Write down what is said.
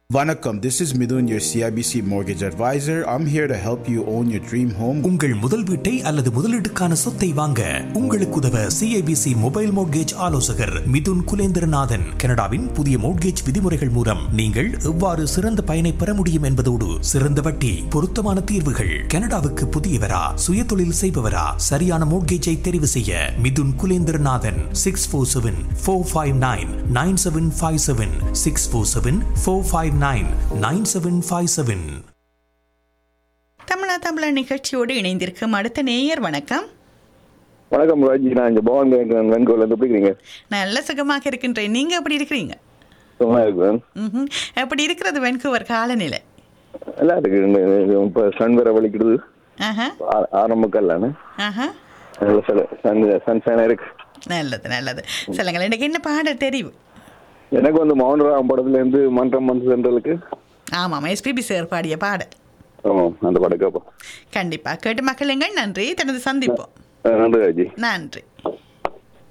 Vanakkam, this is Midun, your CIBC mortgage advisor. I'm here to help you own your dream home. உங்கள் முதல் வீட்டை அல்லது முதலீட்டுக்கான சொத்தை வாங்க உங்களுக்கு உதவ சிஐபிசி மொபைல் மோட்கேஜ் ஆலோசகர் மிதுன் குலேந்திரநாதன் கனடாவின் புதிய மோட்கேஜ் விதிமுறைகள் மூலம் நீங்கள் எவ்வாறு சிறந்த பயனை பெற முடியும் என்பதோடு சிறந்த வட்டி பொருத்தமான தீர்வுகள் கனடாவுக்கு புதியவரா சுயதொழில் செய்பவரா சரியான மோட்கேஜை தெரிவு செய்ய Mithun Kulendranathan six four seven four five nine nine seven five seven six four seven four five nine nine seven five seven தமிழா தமிழா நிகழ்ச்சியோடு இணைந்திருக்கும் அடுத்த நேயர் வணக்கம் வணக்கம் ராஜி நான் இங்க பவன் கேட்கிறேன் வெண்கோல இருந்து எப்படி இருக்கீங்க நல்ல சுகமாக இருக்கின்றேன் நீங்க எப்படி இருக்கிறீங்க சும்மா இருக்கிறேன் ம்ஹும். எப்படி இருக்கிறது வென்கூவர் காலநிலை நல்லா இருக்கு இந்த- இந்த இப்ப சன் வேற வலிக்கிறது ஆஹா ஆ- ஆரம்ப கல்லான ஆஹா நல்ல சில சன் சன்ஷைனா இருக்கு நல்லது நல்லது சொல்லுங்கள் எனக்கு என்ன பாடல் தெரிவு எனக்கு வந்து மௌனராம் படத்துல இருந்து மன்றம் வந்து சென்றலுக்கு ஆமாம் எஸ்பிபி சார் பாடிய பாடல் ஆமாம் அந்த படம் கேட்போம் கண்டிப்பா கேட்டு மக்களுங்கள் நன்றி தனது சந்திப்போம் நன்றி ராஜி நன்றி